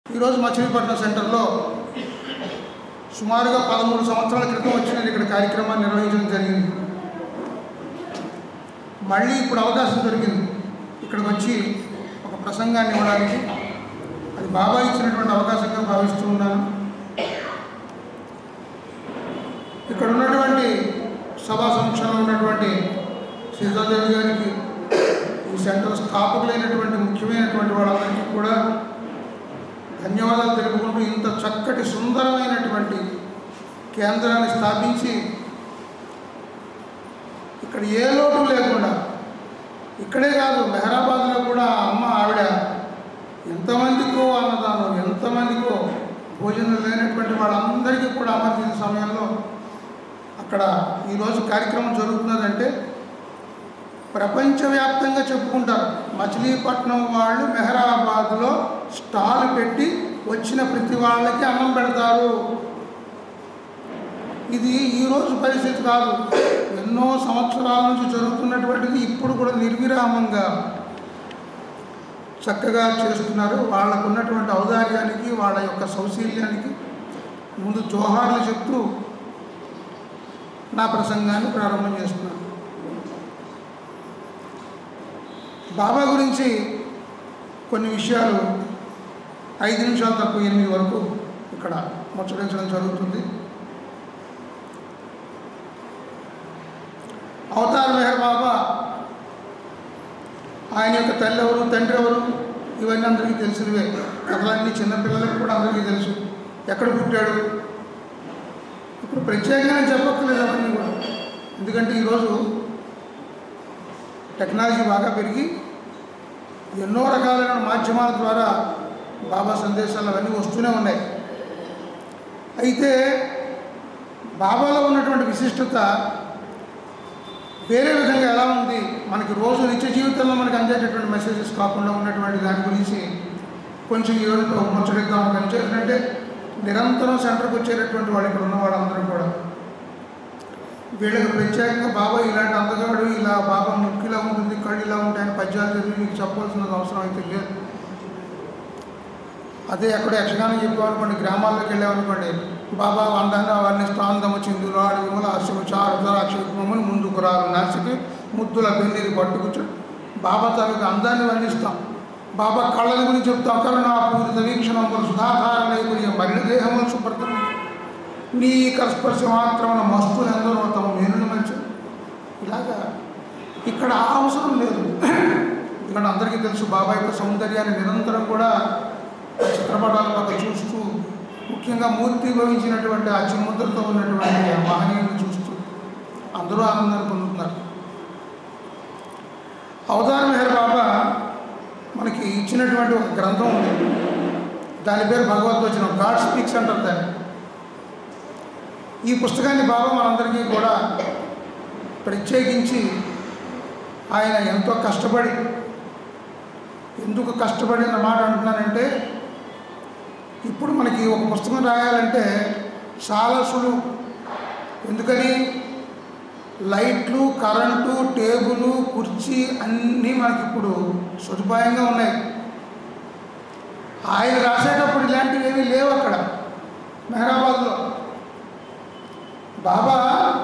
ఈరోజు మచిలీపట్నం సెంటర్లో సుమారుగా పదమూడు సంవత్సరాల క్రితం వచ్చి నేను ఇక్కడ కార్యక్రమాన్ని నిర్వహించడం జరిగింది మళ్ళీ ఇప్పుడు అవకాశం దొరికింది ఇక్కడికి వచ్చి ఒక ప్రసంగాన్ని ఇవ్వడానికి అది బాబా ఇచ్చినటువంటి అవకాశంగా భావిస్తూ ఉన్నాను ఇక్కడ ఉన్నటువంటి సభా సమక్షంలో ఉన్నటువంటి సీతాదేవి గారికి ఈ సెంటర్ స్థాపకులైనటువంటి ముఖ్యమైనటువంటి వాళ్ళందరికీ కూడా ధన్యవాదాలు తెలుపుకుంటూ ఇంత చక్కటి సుందరమైనటువంటి కేంద్రాన్ని స్థాపించి ఇక్కడ ఏ లోటు లేకుండా ఇక్కడే కాదు మెహరాబాద్లో కూడా ఆ అమ్మ ఆవిడ ఎంతమందికో అన్నదానం ఎంతమందికో భోజనం లేనటువంటి వాళ్ళందరికీ కూడా అమర్చిన సమయంలో అక్కడ ఈరోజు కార్యక్రమం జరుగుతున్నదంటే ప్రపంచవ్యాప్తంగా చెప్పుకుంటారు మచిలీపట్నం వాళ్ళు మెహరాబాద్లో స్టాల్ పెట్టి వచ్చిన ప్రతి వాళ్ళకి అన్నం పెడతారు ఇది ఈరోజు పరిస్థితి కాదు ఎన్నో సంవత్సరాల నుంచి జరుగుతున్నటువంటిది ఇప్పుడు కూడా నిర్విరామంగా చక్కగా చేస్తున్నారు వాళ్ళకు ఉన్నటువంటి ఔదార్యానికి వాళ్ళ యొక్క సౌశీల్యానికి ముందు జోహార్లు చెప్తూ నా ప్రసంగాన్ని ప్రారంభం చేస్తున్నాను బాబా గురించి కొన్ని విషయాలు ఐదు నిమిషాలు తక్కువ ఎనిమిది వరకు ఇక్కడ ముచ్చరించడం జరుగుతుంది అవతార్ మెహర్ బాబా ఆయన యొక్క తల్లి ఎవరు తండ్రి ఎవరు ఇవన్నీ అందరికీ తెలిసినవే కథలన్నీ చిన్నపిల్లలకు కూడా అందరికీ తెలుసు ఎక్కడ పుట్టాడు ఇప్పుడు ప్రత్యేకంగా చెప్పక్కర్లేదు అవన్నీ కూడా ఎందుకంటే ఈరోజు టెక్నాలజీ బాగా పెరిగి ఎన్నో రకాలైన మాధ్యమాల ద్వారా బాబా సందేశాలు అవన్నీ వస్తూనే ఉన్నాయి అయితే బాబాలో ఉన్నటువంటి విశిష్టత వేరే విధంగా ఎలా ఉంది మనకి రోజు నిత్య జీవితంలో మనకి అందేటటువంటి మెసేజెస్ కాకుండా ఉన్నటువంటి దాని గురించి కొంచెం ఈరోజు ముచ్చడిద్దాం అని చేసినట్టే నిరంతరం సెంటర్కి వచ్చేటటువంటి వాళ్ళు ఇక్కడ ఉన్న వాళ్ళందరూ కూడా వీళ్ళకి ప్రత్యేకంగా బాబా ఇలాంటి అందగాడు ఇలా బాబా ముక్కు ఇలా ఉంటుంది కళ్ళు ఇలా ఉంటాయని పద్యాలు చదివి మీకు చెప్పాల్సిన అవసరం అయితే లేదు అదే ఎక్కడ యక్షగానం చెప్పామనుకోండి గ్రామాల్లోకి వెళ్ళామనుకోండి బాబా వందాన్ని వర్ణిస్తూ అందము చిందులు ఆడు విమల హర్షము చారుద్రాక్షమని ముందుకు రారు నర్సికి ముద్దుల పెళ్ళిని పట్టుకుచ్చు బాబా తాలూకు అందాన్ని వర్ణిస్తాం బాబా కళ్ళల గురించి చెప్తాం కరుణ పూరిత వీక్షణములు సుధాధార నైపుణ్యం మరిణ దేహములు శుభ్రతం నీ కస్పర్శ మాత్రమున మస్తులు ఎందరో తమ మేనుని మంచి ఇలాగా ఇక్కడ ఆ అవసరం లేదు ఎందుకంటే అందరికీ తెలుసు బాబా యొక్క సౌందర్యాన్ని నిరంతరం కూడా ఆ చిత్రపటాల పక్క చూస్తూ ముఖ్యంగా మూర్తి భవించినటువంటి ఆ చిముద్రతో ఉన్నటువంటి ఆ మహనీయుని చూస్తూ అందరూ ఆనందాన్ని పొందుతున్నారు అవతార్ మెహర్ బాబా మనకి ఇచ్చినటువంటి ఒక గ్రంథం ఉంది దాని పేరు భగవద్వచనం గాడ్ స్పీక్స్ అంటారు దాన్ని ఈ పుస్తకాన్ని బాబా మనందరికీ కూడా ప్రత్యేకించి ఆయన ఎంతో కష్టపడి ఎందుకు కష్టపడి అన్న మాట అంటున్నానంటే ఇప్పుడు మనకి ఒక పుస్తకం రాయాలంటే చాలా సులువు ఎందుకని లైట్లు కరెంటు టేబుల్ కుర్చీ అన్నీ మనకి ఇప్పుడు సదుపాయంగా ఉన్నాయి ఆయన రాసేటప్పుడు ఇలాంటివి ఏమీ లేవు అక్కడ మెహరాబాద్లో బాబా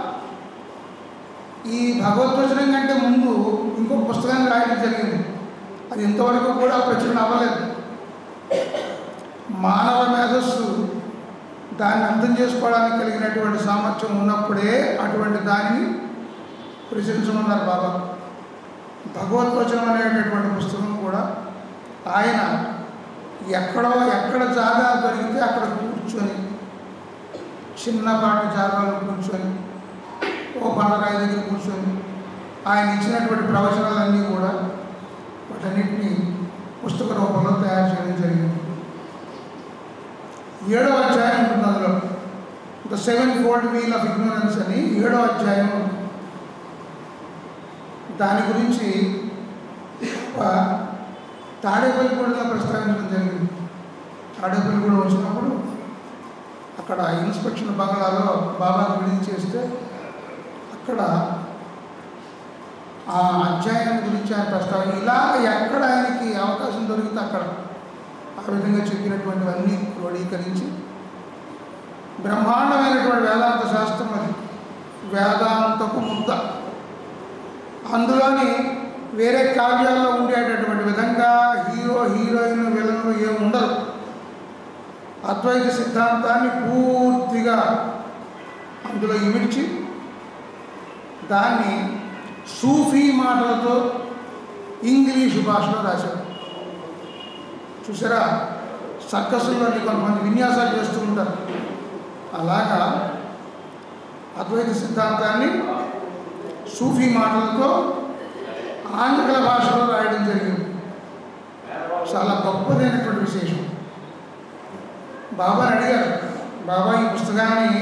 ఈ భగవద్వచనం కంటే ముందు ఇంకో పుస్తకాన్ని రాయడం జరిగింది అది ఇంతవరకు కూడా ప్రచురణ అవ్వలేదు మానవ మేధస్సు దాన్ని అర్థం చేసుకోవడానికి కలిగినటువంటి సామర్థ్యం ఉన్నప్పుడే అటువంటి దానిని ప్రచురించమన్నారు బాబా భగవద్వచనం అనేటటువంటి పుస్తకం కూడా ఆయన ఎక్కడో ఎక్కడ జాగా దొరికితే అక్కడ కూర్చొని చిన్నపాటి జాగాలో కూర్చొని ఓ బండరాయి దగ్గర కూర్చొని ఆయన ఇచ్చినటువంటి ప్రవచనాలన్నీ కూడా వాటన్నిటిని పుస్తక రూపంలో తయారు చేయడం జరిగింది ఏడో అధ్యాయం ఉంటుంది అందులో the seven fold veil of ignorance అని ఏడో అధ్యాయం దాని గురించి ఒక తాడేపల్లిగూడలో ప్రస్తావించడం జరిగింది తాడేపల్లిగూడ వచ్చినప్పుడు అక్కడ ఇన్స్పెక్షన్ బంగ్లాలో బాబాకు విడిది చేస్తే అక్కడ ఆ అధ్యాయం గురించి ఆయన ప్రస్తావన ఇలా ఎక్కడ ఆయనకి అవకాశం దొరికితే అక్కడ ఆ విధంగా చెప్పినటువంటివన్నీ క్రోడీకరించి బ్రహ్మాండమైనటువంటి వేదాంత శాస్త్రం అది వేదాంతపు ముద్ద అందులోని వేరే కావ్యాల్లో ఉండేటటువంటి విధంగా హీరో హీరోయిన్ విలన్లు ఏమి ఉండరు అద్వైత సిద్ధాంతాన్ని పూర్తిగా అందులో ఇమిడ్చి దాన్ని సూఫీ మాటలతో ఇంగ్లీషు భాషలో రాశారు చూసారా సర్కసుల్లోని కొంతమంది విన్యాసాలు చేస్తూ ఉంటారు అలాగా అద్వైత సిద్ధాంతాన్ని సూఫీ మాటలతో ఆంగ్ల భాషలో రాయడం జరిగింది చాలా గొప్పదైనటువంటి విశేషం బాబాని అడిగారు బాబా ఈ పుస్తకాన్ని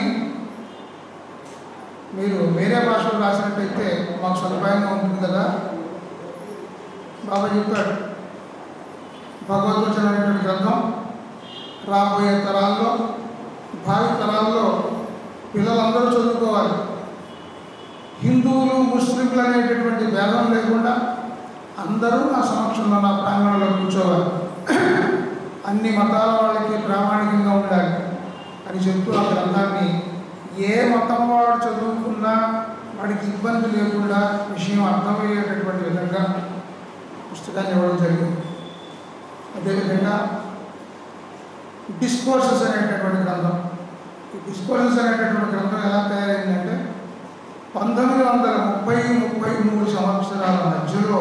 మీరు వేరే భాషలో రాసినట్టయితే మాకు సదుపాయంగా ఉంటుంది కదా బాబా చెప్పాడు భగవద్వచనం అనేటువంటి గ్రంథం రాబోయే తరాల్లో భావి తరాల్లో పిల్లలందరూ చదువుకోవాలి హిందువులు ముస్లింలు అనేటటువంటి భేదం లేకుండా అందరూ నా సమక్షంలో నా ప్రాంగణంలో కూర్చోవాలి అన్ని మతాల వాళ్ళకి ప్రామాణికంగా ఉండాలి అని చెప్తూ ఆ గ్రంథాన్ని ఏ మతం వాడు చదువుకున్నా వాడికి ఇబ్బంది లేకుండా విషయం అర్థమయ్యేటటువంటి విధంగా పుస్తకాన్ని ఇవ్వడం జరిగింది అదేవిధంగా డిస్కోర్సెస్ అనేటటువంటి గ్రంథం ఈ డిస్కోర్సెస్ అనేటటువంటి గ్రంథం ఎలా తయారైందంటే పంతొమ్మిది వందల ముప్పై ముప్పై మూడు సంవత్సరాల మధ్యలో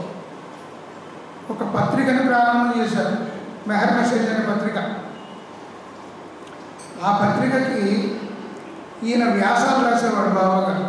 ఒక పత్రికని ప్రారంభం చేశారు మెహర్ మెసేజ్ అనే పత్రిక ఆ పత్రికకి ఈయన వ్యాసాలు రాసేవాడు బాబాగారు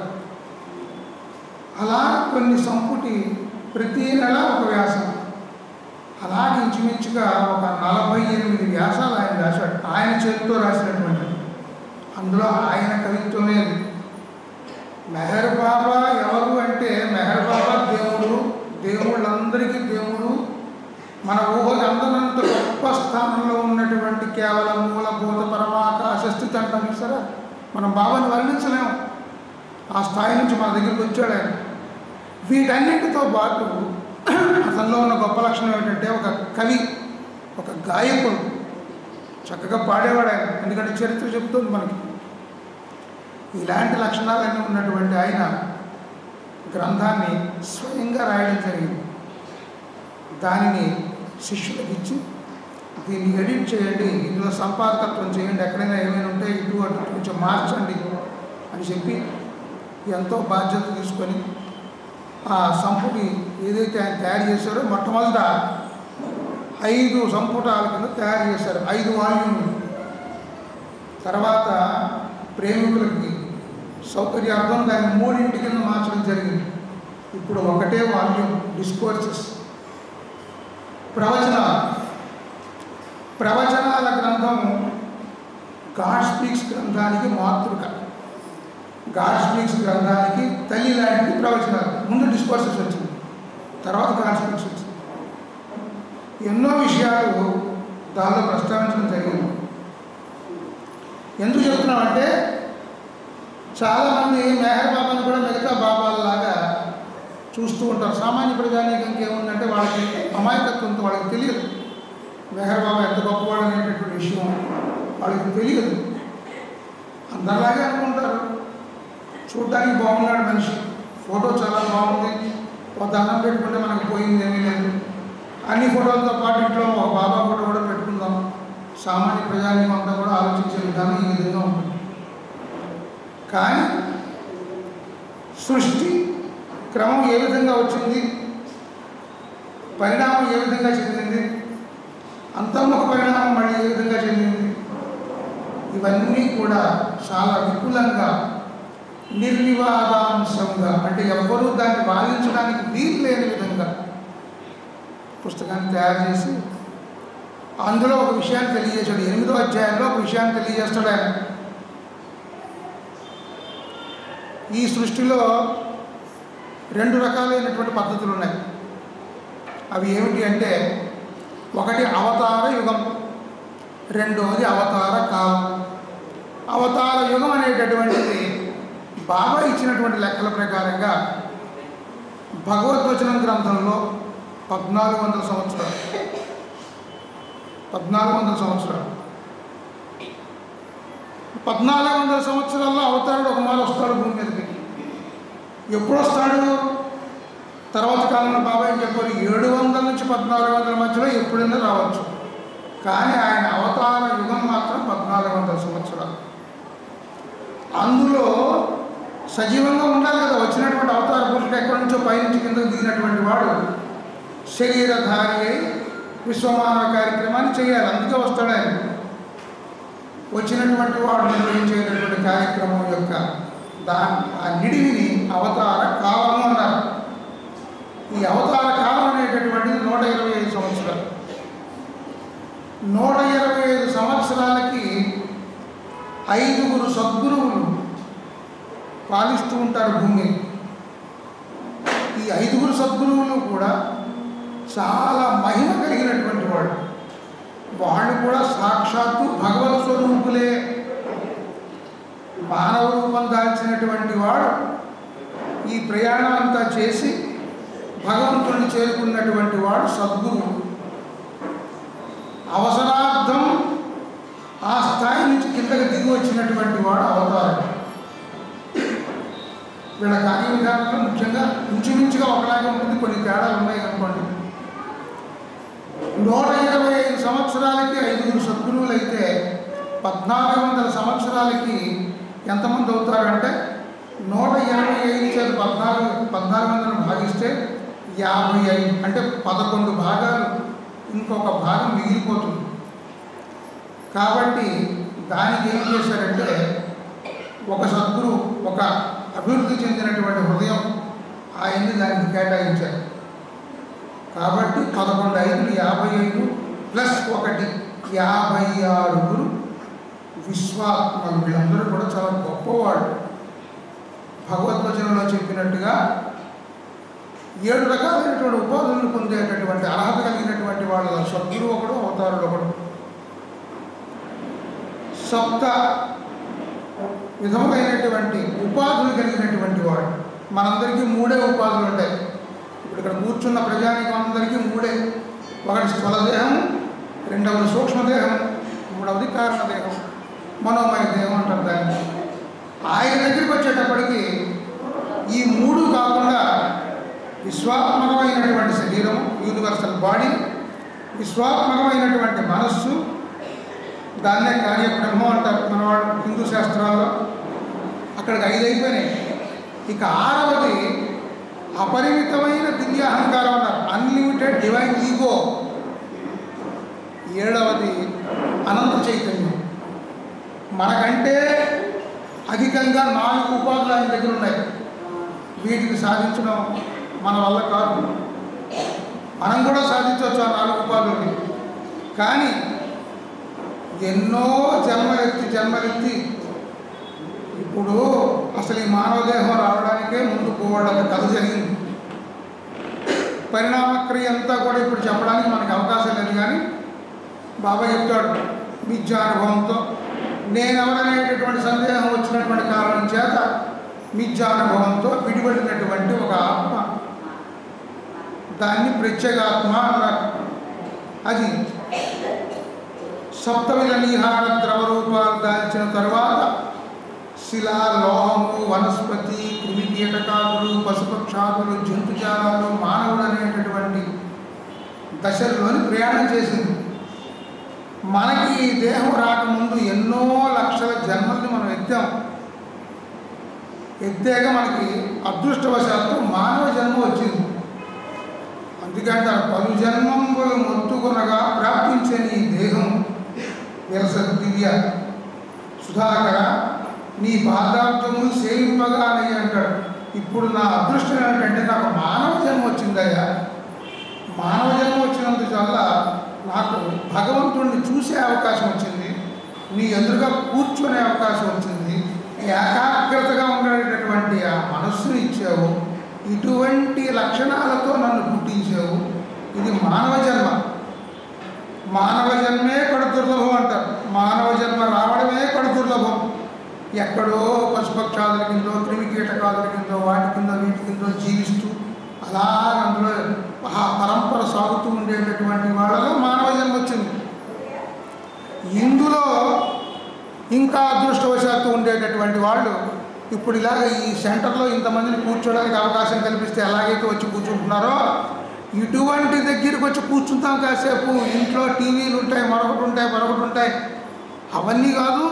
అలా కొన్ని సంపుటి ప్రతి నెల ఒక వ్యాసం అలాగే ఇంచుమించుగా ఒక నలభై ఎనిమిది వ్యాసాలు ఆయన రాశాడు ఆయన చేతితో రాసినటువంటి అందులో ఆయన కవిత్వమే ఉంది. మెహర్ బాబా ఎవరు అంటే మెహర్ బాబా దేవుడు దేవుళ్ళందరికీ దేవుడు మన ఊహకు అందనంత గొప్ప స్థానంలో ఉన్నటువంటి కేవలం మూలభూత పరమాకాశ స్థితి అంటాం సరే మనం బాబాని వర్ణించలేము ఆ స్థాయి నుంచి మన దగ్గరికి వచ్చాడు ఆయన వీటన్నిటితో పాటు అతనిలో ఉన్న గొప్ప లక్షణం ఏంటంటే ఒక కవి ఒక గాయకుడు చక్కగా పాడేవాడు ఆయన ఎందుకంటే చరిత్ర చెబుతుంది మనకి ఇలాంటి లక్షణాలన్నీ ఉన్నటువంటి ఆయన గ్రంథాన్ని స్వయంగా రాయడం జరిగింది దానిని శిష్యులకు ఇచ్చి దీన్ని ఎడిట్ చేయండి ఇందులో సంపాదకత్వం చేయండి ఎక్కడైనా ఏమైనా ఉంటే ఇటు అటు కొంచెం మార్చండి అని చెప్పి ఎంతో బాధ్యత తీసుకొని ఆ సంపుటి ఏదైతే ఆయన తయారు చేశారో మొట్టమొదట ఐదు సంపుటాల కింద తయారు చేశారు ఐదు వాల్యూమ్లు తర్వాత ప్రేమికులకి సౌకర్యార్థం దాన్ని మూడింటి కింద మార్చడం జరిగింది ఇప్పుడు ఒకటే వాల్యూమ్ డిస్కోర్సెస్ ప్రవచనాలు ప్రవచనాల గ్రంథము గాడ్ స్పీక్స్ గ్రంథానికి మాతృక గాడ్ స్పీక్స్ గ్రంథానికి తల్లి లాంటిది ప్రవచనాలు ముందు డిస్కోర్సెస్ వచ్చింది తర్వాత గాడ్ స్పీక్స్ వచ్చింది ఎన్నో విషయాలు దానిలో ప్రస్తావించడం జరిగింది ఎందుకు చెప్తున్నామంటే చాలామంది మెహర్ బాబాని కూడా మిగతా బాబాలలాగా చూస్తూ ఉంటారు సామాన్య ప్రజానీకం ఇంకేముందంటే వాళ్ళకి అమాయకత్వంతో వాళ్ళకి తెలియదు మెహర్ బాబా ఎంత గొప్పవాడు అనేటటువంటి విషయం వాళ్ళకి తెలియదు అందరిలాగే అనుకుంటారు చూడడానికి బాగున్నాడు మనిషి ఫోటో చాలా బాగుంది ఒక దండం పెట్టుకుంటే మనకు పోయింది ఏమీ లేదు అన్ని ఫోటోలతో పాటు ఇంట్లో ఒక బాబా ఫోటో కూడా పెట్టుకుందాం సామాన్య ప్రజానీకం అంతా కూడా ఆలోచించే విధానం ఈ విధంగా ఉంటుంది కానీ సృష్టి క్రమం ఏ విధంగా వచ్చింది పరిణామం ఏ విధంగా చెందింది అంతర్ముఖ పరిణామం మళ్ళీ ఏ విధంగా చెందింది ఇవన్నీ కూడా చాలా విపులంగా నిర్వివాదాంశంగా అంటే ఎవ్వరూ దాన్ని వాదించడానికి వీలు లేని విధంగా పుస్తకాన్ని తయారు చేసి అందులో ఒక విషయాన్ని తెలియజేశాడు ఎనిమిదో అధ్యాయంలో ఒక విషయాన్ని తెలియజేస్తాడు ఆయన ఈ సృష్టిలో రెండు రకాలైనటువంటి పద్ధతులు ఉన్నాయి అవి ఏమిటి అంటే ఒకటి అవతార యుగం రెండవది అవతార కాలం అవతార యుగం అనేటటువంటిది బాబా ఇచ్చినటువంటి లెక్కల ప్రకారంగా భగవద్వచనం గ్రంథంలో పద్నాలుగు వందల సంవత్సరాలు పద్నాలుగు వందల సంవత్సరాలు పద్నాలుగు వందల సంవత్సరాల్లో అవతారుడు ఒక మారు వస్తాడు భూమి మీదకి ఎప్పుడు వస్తాడు తర్వాత కాలంలో బాబాయ్ ఏం చెప్పారు ఏడు వందల నుంచి పద్నాలుగు వందల మధ్యలో ఎప్పుడైనా రావచ్చు కానీ ఆయన అవతార యుగం మాత్రం పద్నాలుగు వందల సంవత్సరాలు అందులో సజీవంగా ఉండాలి కదా వచ్చినటువంటి అవతార పురుషుడు ఎక్కడి నుంచో పైనుంచి కిందకు దిగినటువంటి వాడు శరీరధారి అయి విశ్వమానవ కార్యక్రమాన్ని చేయాలి అందుకే వస్తాడు ఆయన వచ్చినటువంటి వాడు నిర్వహించేటటువంటి కార్యక్రమం యొక్క దా ఆ నిడివిని అవతార కాలము అన్నారు ఈ అవతార కాలం అనేటటువంటిది నూట ఇరవై ఐదు సంవత్సరాలు నూట ఇరవై ఐదు సంవత్సరాలకి ఐదుగురు సద్గురువులు పాలిస్తూ ఉంటారు భూమిని ఈ ఐదుగురు సద్గురువులు కూడా చాలా మహిమ కలిగినటువంటి వాడు వాళ్ళు కూడా సాక్షాత్తు భగవత్ స్వరూపులే మానవ రూపం దాల్చినటువంటి వాడు ఈ ప్రయాణం అంతా చేసి భగవంతుడిని చేరుకున్నటువంటి వాడు సద్గురువు అవసరార్థం ఆ స్థాయి నుంచి కిందకి దిగి వచ్చినటువంటి వాడు అవతారం వీళ్ళ కార్య విధానంలో ముఖ్యంగా ఇంచుమించుగా ఒకలాగే ఉంటుంది కొన్ని తేడాలు ఉన్నాయి అనుకోండి నూట ఇరవై ఐదు సంవత్సరాలకి ఐదుగురు సద్గురువులు అయితే పద్నాలుగు వందల సంవత్సరాలకి ఎంతమంది అవుతారంటే నూట ఇరవై ఐదు చేత పద్నాలుగు పద్నాలుగు వందలను భాగిస్తే యాభై ఐదు అంటే పదకొండు భాగాలు ఇంకొక భాగం మిగిలిపోతుంది కాబట్టి దానికి ఏం చేశారంటే ఒక సద్గురు ఒక అభివృద్ధి చెందినటువంటి హృదయం ఆయన్ని దానికి కేటాయించారు కాబట్టి పదకొండు ఐదులు యాభై ఐదు ప్లస్ ఒకటి యాభై ఆరుగురు విశ్వాత్మలు వీళ్ళందరూ కూడా చాలా గొప్పవాళ్ళు భగవద్వచనంలో చెప్పినట్టుగా ఏడు రకాలైనటువంటి ఉపాధులను పొందేటటువంటి అర్హత కలిగినటువంటి వాళ్ళ సద్గురు ఒకడు అవతారుడు ఒకడు సప్త విధములైనటువంటి ఉపాధులు కలిగినటువంటి వాడు మనందరికీ మూడే ఉపాధులు ఉంటాయి ఇప్పుడు ఇక్కడ కూర్చున్న ప్రజానికం అందరికీ మూడే ఒకటి స్థూలదేహం రెండవది సూక్ష్మదేహం మూడవది కారణదేహం మనోమయ దేహం అంటారు దాన్ని ఆయన దగ్గరికి వచ్చేటప్పటికి ఈ మూడు కాకుండా విశ్వాత్మకమైనటువంటి శరీరం యూనివర్సల్ బాడీ విశ్వాత్మకమైనటువంటి మనస్సు దాన్నే కార్యబ్రహ్మం అంటారు మనవాడు హిందూ శాస్త్రాల్లో అక్కడికి ఐదు అయిపోయినాయి ఇక ఆరవది అపరిమితమైన దివ్య అహంకారం అన్నారు అన్లిమిటెడ్ డివైన్ ఈగో ఏడవది అనంత చైతన్యం మనకంటే అధికంగా నాలుగు ఉపాధులు ఆయన దగ్గర ఉన్నాయి వీటిని సాధించడం మన వల్ల కాదు మనం కూడా సాధించవచ్చు ఆ నాలుగు ఉపాధుల్ని కానీ ఎన్నో జన్మలెత్తి జన్మలెత్తి ఇప్పుడు అసలు ఈ మానవ దేహం రావడానికే ముందు పోవడం కథ జరిగింది పరిణామక్రియ అంతా కూడా ఇప్పుడు చెప్పడానికి మనకు అవకాశం లేదు కానీ బాబా చెప్తాడు మిథ్యానుభవంతో నేనెవరనేటటువంటి సందేహం వచ్చినటువంటి కారణం చేత మిథ్యానుభవంతో విడిపడినటువంటి ఒక ఆత్మ దాన్ని ప్రత్యేగాత్మ అన్నారు అది సప్తమిల నీహార ద్రవ రూపాలు దాల్చిన తర్వాత శిలా లోహము వనస్పతి క్రిమి కీటకాదులు పశుపక్షాదులు జంతుజాలాలు మానవుడు అనేటటువంటి దశల్లోని ప్రయాణం చేసింది మనకి ఈ దేహం రాకముందు ఎన్నో లక్షల జన్మల్ని మనం ఎత్తాం ఎత్తాక మనకి అదృష్టవశాత్తు మానవ జన్మ వచ్చింది అందుకంటే పలు జన్మములు మొత్తుకొనగా ప్రాప్తించే నీ దేహం విరస దివ్య సుధాకర నీ పాదాబ్జములు సేవింపగానే అంటాడు ఇప్పుడు నా అదృష్టం ఏంటంటే నాకు మానవ జన్మ వచ్చిందయ్యా మానవ జన్మ వచ్చినందువల్ల నాకు భగవంతుడిని చూసే అవకాశం వచ్చింది నీ ఎదురుగా కూర్చునే అవకాశం వచ్చింది ఏకాగ్రతగా ఉండేటటువంటి ఆ మనస్సుని ఇచ్చావు ఇటువంటి లక్షణాలతో నన్ను పుట్టించావు ఇది మానవ జన్మ మానవ జన్మే కడు దుర్లభం అంటారు మానవ జన్మ రావడమే కడు దుర్లభం ఎక్కడో పశుపక్షాదుల కిందో క్రిమి కీటకాదుల కిందో వాటి కింద వీటి కిందో జీవిస్తూ అలా అందులో ఆ పరంపర సాగుతూ ఉండేటటువంటి వాళ్ళలో మానవ జన్మ వచ్చింది ఇందులో ఇంకా అదృష్టవశాత్తు ఉండేటటువంటి వాళ్ళు ఇప్పుడు ఇలాగ ఈ సెంటర్లో ఇంతమందిని కూర్చోడానికి అవకాశం కల్పిస్తే ఎలాగైతే వచ్చి కూర్చుంటున్నారో ఇటువంటి దగ్గరికి వచ్చి కూర్చుంటాం కాసేపు ఇంట్లో టీవీలు ఉంటాయి మరొకటి ఉంటాయి మరొకటి ఉంటాయి అవన్నీ కాదు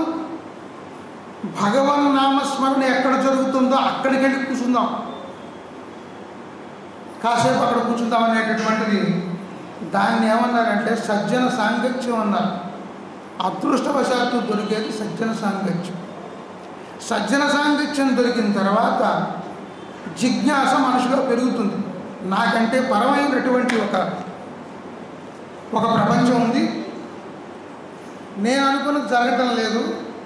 భగవన్ నామస్మరణ ఎక్కడ జరుగుతుందో అక్కడికి వెళ్ళి కూర్చుందాం కాసేపు అక్కడ కూర్చుందాం అనేటటువంటిది దాన్ని ఏమన్నారంటే సజ్జన సాంగత్యం అన్నారు అదృష్టవశాత్తు దొరికేది సజ్జన సాంగత్యం సజ్జన సాంగత్యం దొరికిన తర్వాత జిజ్ఞాస మనిషిలో పెరుగుతుంది నాకంటే పరమైనటువంటి ఒక ఒక ప్రపంచం ఉంది నేను అనుకున్నది జరగటం లేదు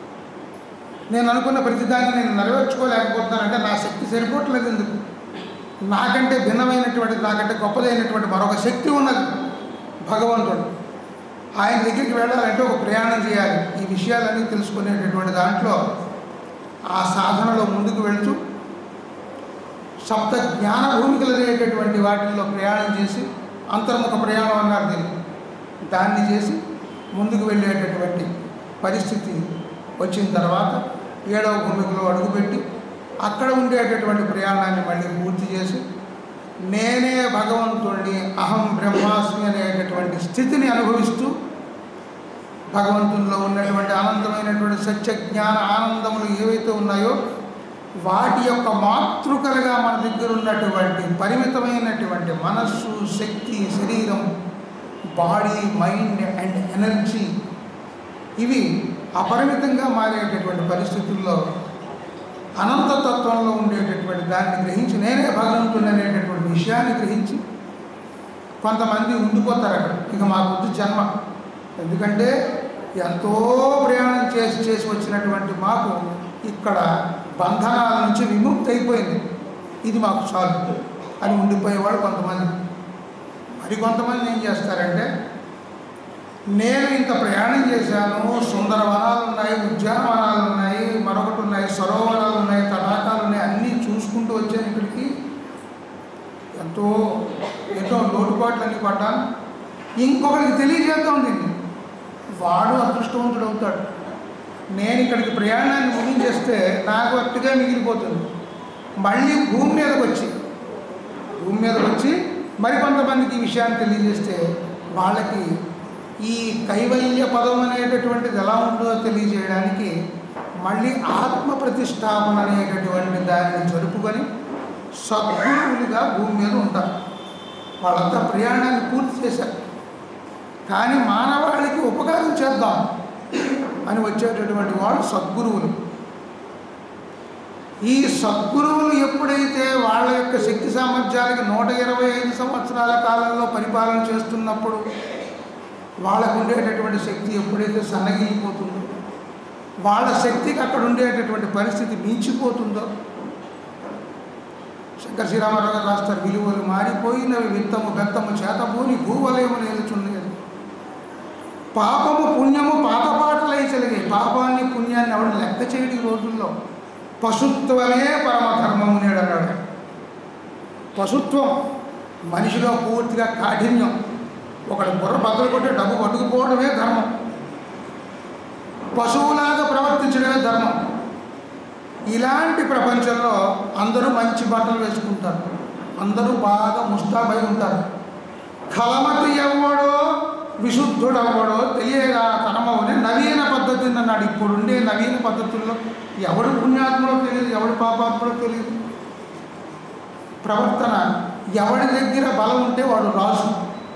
నేను అనుకున్న ప్రతిదాన్ని నేను నెరవేర్చుకోలేకపోతున్నానంటే నా శక్తి సరిపోవట్లేదు ఎందుకు నాకంటే భిన్నమైనటువంటి నాకంటే గొప్పదైనటువంటి మరొక శక్తి ఉన్నది భగవంతుడు ఆయన దగ్గరికి వెళ్ళాలంటే ఒక ప్రయాణం చేయాలి ఈ విషయాలన్నీ తెలుసుకునేటటువంటి దాంట్లో ఆ సాధనలో ముందుకు వెళుతూ సప్త జ్ఞాన భూమికలు అనేటటువంటి వాటిల్లో ప్రయాణం చేసి అంతర్ముఖ ప్రయాణం అన్నారు దీన్ని దాన్ని చేసి ముందుకు వెళ్ళేటటువంటి పరిస్థితి వచ్చిన తర్వాత ఏడవ భూమికలో అడుగుపెట్టి అక్కడ ఉండేటటువంటి ప్రయాణాన్ని మళ్ళీ పూర్తి చేసి నేనే భగవంతుడిని అహం బ్రహ్మాస్మి అనేటటువంటి స్థితిని అనుభవిస్తూ భగవంతుల్లో ఉన్నటువంటి అనంతమైనటువంటి సత్య జ్ఞాన ఆనందములు ఏవైతే ఉన్నాయో వాటి యొక్క మాతృకలుగా మన దగ్గర ఉన్నటువంటి పరిమితమైనటువంటి మనస్సు శక్తి శరీరం బాడీ మైండ్ అండ్ ఎనర్జీ ఇవి అపరిమితంగా మారేటటువంటి పరిస్థితుల్లో అనంతతత్వంలో ఉండేటటువంటి దాన్ని గ్రహించి నేనే భగవంతుడు అనేటటువంటి విషయాన్ని గ్రహించి కొంతమంది ఉండిపోతారు అక్కడ ఇక మా బుద్ధి జన్మ ఎందుకంటే ఎంతో ప్రయాణం చేసి చేసి వచ్చినటువంటి మాకు ఇక్కడ బంధనాల నుంచి విముక్తి అయిపోయింది ఇది మాకు చాలు అని ఉండిపోయేవాడు కొంతమంది మరి కొంతమంది ఏం చేస్తారంటే నేను ఇంత ప్రయాణం చేశాను సుందర వనాలు ఉన్నాయి ఉద్యానవనాలు ఉన్నాయి మరొకటి ఉన్నాయి సరోవరాలు ఉన్నాయి తటాకాలు ఉన్నాయి అన్నీ చూసుకుంటూ వచ్చాను ఇక్కడికి ఎంతో ఎన్నో లోటుపాట్లన్నీ పడ్డాను ఇంకొకరికి తెలియజేద్దాం దీన్ని వాడు అదృష్టవంతుడు అవుతాడు నేను ఇక్కడికి ప్రయాణాన్ని ముగించేస్తే నాకు అట్టుగా మిగిలిపోతుంది మళ్ళీ భూమి మీదకి వచ్చి భూమి మీదకి వచ్చి మరికొంతమందికి ఈ విషయాన్ని తెలియజేస్తే వాళ్ళకి ఈ కైవల్య పదం అనేటటువంటిది ఎలా ఉంటుందో తెలియజేయడానికి మళ్ళీ ఆత్మ ప్రతిష్టాపన అనేటటువంటి దాన్ని జరుపుకొని సద్గురువులుగా భూమి మీద ఉంటారు వాళ్ళంతా ప్రయాణాన్ని పూర్తి చేశారు కానీ మానవాళికి ఉపకారం చేద్దాం అని వచ్చేటటువంటి వాళ్ళు సద్గురువులు ఈ సద్గురువులు ఎప్పుడైతే వాళ్ళ యొక్క శక్తి సామర్థ్యాలకి నూట ఇరవై ఐదు సంవత్సరాల కాలంలో పరిపాలన చేస్తున్నప్పుడు వాళ్ళకు ఉండేటటువంటి శక్తి ఎప్పుడైతే సన్నగిలిపోతుందో వాళ్ళ శక్తికి అక్కడ ఉండేటటువంటి పరిస్థితి మించిపోతుందో శంకర శ్రీరామారావు గారు రాస్తారు విలువలు మారిపోయినవి విత్తము బెత్తము చేతబూని భూవలయము నేలుచున్నది పాపము పుణ్యము పాతపాటలై చెలిగాయి పాపాన్ని పుణ్యాన్ని ఎవడు లెక్క చేయడు ఈ రోజుల్లో పశుత్వమే పరమధర్మము నేడు అన్నాడు పశుత్వం మనిషిలో పూర్తిగా కాఠిన్యం ఒకడు బుర్ర బద్దలు కొట్టి డబ్బు పట్టుకుపోవడమే ధర్మం పశువులాగా ప్రవర్తించడమే ధర్మం ఇలాంటి ప్రపంచంలో అందరూ మంచి బట్టలు వేసుకుంటారు అందరూ బాగా ముస్తాబై ఉంటారు కలమతి ఎవ్వడో విశుద్ధుడవ్వడో తెలియగా తనమవని నవీన పద్ధతిని అన్నాడు ఇప్పుడుండే నవీన పద్ధతుల్లో ఎవడు పుణ్యాత్మలో తెలియదు ఎవడు పాపాత్మలో తెలియదు ప్రవర్తన ఎవడి దగ్గర బలం ఉంటే వాడు రాజు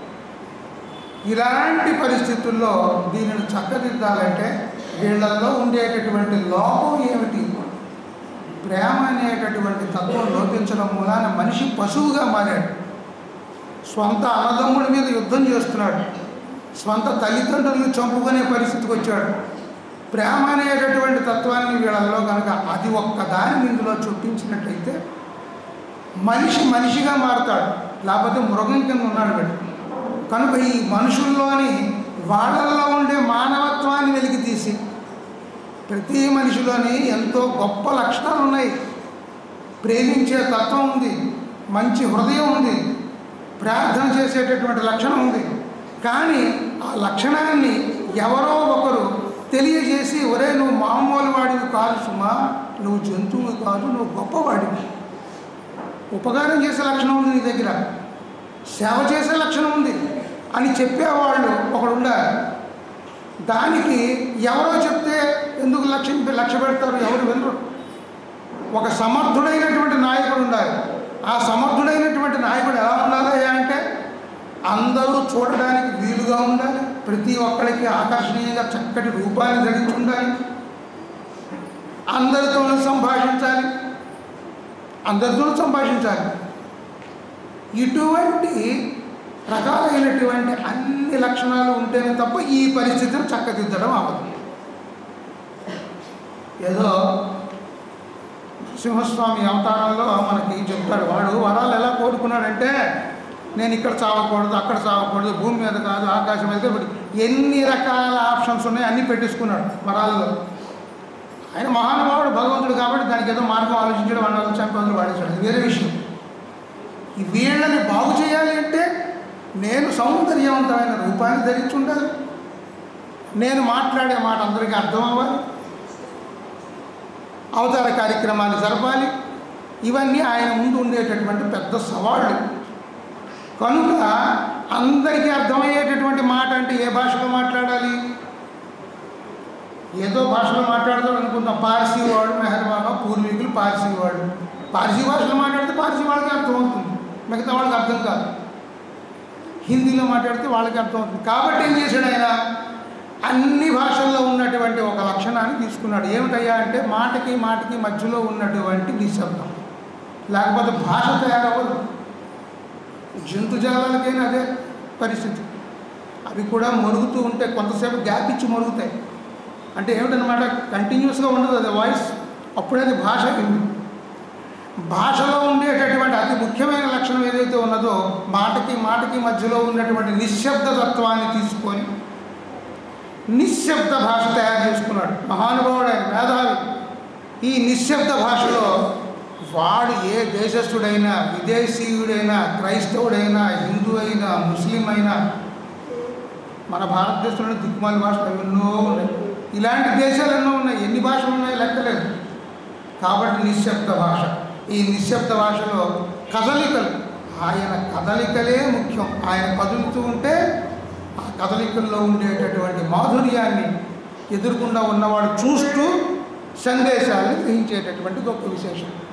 ఇలాంటి పరిస్థితుల్లో దీనిని చక్కదిద్దాలంటే వీళ్ళల్లో ఉండేటటువంటి లోపం ఏమిటి ప్రేమ అనేటటువంటి తత్వం లోపించడం మూలాన మనిషి పశువుగా మారాడు స్వంత అన్నదమ్ముడి మీద యుద్ధం చేస్తున్నాడు స్వంత తల్లిదండ్రులను చంపుకునే పరిస్థితికి వచ్చాడు ప్రేమ అనేటటువంటి తత్వాన్ని వీళ్ళల్లో కనుక అది ఒక్క దాని ఇందులో చూపించినట్లయితే మనిషి మనిషిగా మారుతాడు లేకపోతే మృగం కింద ఉన్నాడు వీడు కనుక ఈ మనుషుల్లోని వాళ్ళల్లో ఉండే మానవత్వాన్ని వెలికి తీసి ప్రతి మనిషిలోని ఎంతో గొప్ప లక్షణాలు ఉన్నాయి ప్రేమించే తత్వం ఉంది మంచి హృదయం ఉంది ప్రార్థన చేసేటటువంటి లక్షణం ఉంది కానీ ఆ లక్షణాన్ని ఎవరో ఒకరు తెలియజేసి ఒరే నువ్వు మామూలు వాడివి కాదు సుమా నువ్వు జంతువు కాదు నువ్వు గొప్పవాడివి ఉపకారం చేసే లక్షణం ఉంది నీ దగ్గర సేవ చేసే లక్షణం ఉంది అని చెప్పేవాళ్ళు ఒకడు ఉండాలి దానికి ఎవరో చెప్తే ఎందుకు లక్ష్యం లక్ష్య పెడతారు ఎవరు వినరు ఒక సమర్థుడైనటువంటి నాయకుడు ఉండాలి ఆ సమర్థుడైనటువంటి నాయకుడు ఎలా ఉండాలి అంటే అందరూ చూడడానికి వీలుగా ఉండాలి ప్రతి ఒక్కరికి ఆకర్షణీయంగా చక్కటి రూపాన్ని ధరించి ఉండాలి అందరితోనూ సంభాషించాలి అందరితోనూ సంభాషించాలి ఇటువంటి రకాలైనటువంటి అన్ని లక్షణాలు ఉంటేనే తప్ప ఈ పరిస్థితిని చక్కదిద్దడం అవ్వదు ఏదో సింహస్వామి అవతారంలో మనకి చెప్తాడు వాడు వరాలు ఎలా కోరుకున్నాడంటే నేను ఇక్కడ చావకూడదు అక్కడ చావకూడదు భూమి మీద కాదు ఆకాశం మీద ఇప్పుడు ఎన్ని రకాల ఆప్షన్స్ ఉన్నాయి అన్నీ పెట్టేసుకున్నాడు వరాల్లో ఆయన మహానుభావుడు భగవంతుడు కాబట్టి దానికి ఏదో మార్గం ఆలోచించడం అన్నది చంపందులు వాడేశాడు అది వేరే విషయం ఈ వీళ్ళని బాగు చేయాలి అంటే నేను సౌందర్యవంతమైన రూపాన్ని ధరించి ఉండాలి నేను మాట్లాడే మాట అందరికీ అర్థం అవ్వాలి అవతార కార్యక్రమాన్ని జరపాలి ఇవన్నీ ఆయన ముందు ఉండేటటువంటి పెద్ద సవాళ్ళు కనుక అందరికీ అర్థమయ్యేటటువంటి మాట అంటే ఏ భాషలో మాట్లాడాలి ఏదో భాషలో మాట్లాడతాడు అనుకుందాం పార్సీ వాడు మెహర్బాబా పూర్వీకులు పార్సీ వాడు పార్సీ భాషలో మాట్లాడితే పార్సీ వాళ్ళకి అర్థమవుతుంది మిగతా వాళ్ళకి అర్థం కాదు హిందీలో మాట్లాడితే వాళ్ళకి అర్థమవుతుంది కాబట్టి ఏం చేశాడు ఆయన అన్ని భాషల్లో ఉన్నటువంటి ఒక లక్షణాన్ని తీసుకున్నాడు ఏమిటయ్యా అంటే మాటకి మాటకి మధ్యలో ఉన్నటువంటి నిశ్శబ్దం లేకపోతే భాష తయారవ్వదు జంతుజాలాలకైనా అదే పరిస్థితి అవి కూడా మరుగుతూ ఉంటే కొంతసేపు గ్యాప్ ఇచ్చి మరుగుతాయి అంటే ఏమిటనమాట కంటిన్యూస్గా ఉండదు అది వాయిస్ అప్పుడే అది భాష అయింది భాషలో ఉండేటటువంటి అతి ముఖ్యమైన లక్షణం ఏదైతే ఉన్నదో మాటకి మాటకి మధ్యలో ఉన్నటువంటి నిశ్శబ్దతత్వాన్ని తీసుకొని నిశ్శబ్ద భాష తయారు చేసుకున్నాడు మహానుభావుడైన మేధావి ఈ నిశ్శబ్ద భాషలో వాడు ఏ దేశస్థుడైనా విదేశీయుడైనా క్రైస్తవుడైనా హిందూ అయినా ముస్లిం అయినా మన భారతదేశంలో దిక్కుమాలి భాషలు ఎన్నో ఉన్నాయి ఇలాంటి దేశాలు ఎన్నో ఉన్నాయి ఎన్ని భాషలు ఉన్నాయి లెక్కలేదు కాబట్టి నిశ్శబ్ద భాష ఈ నిశ్శబ్ద భాషలో కదలికలు ఆయన కదలికలే ముఖ్యం ఆయన కదులుతూ ఉంటే ఆ కదలికల్లో ఉండేటటువంటి మాధుర్యాన్ని ఎదురుకుండా ఉన్నవాడు చూస్తూ సందేశాలను గ్రహించేటటువంటి గొప్ప విశేషం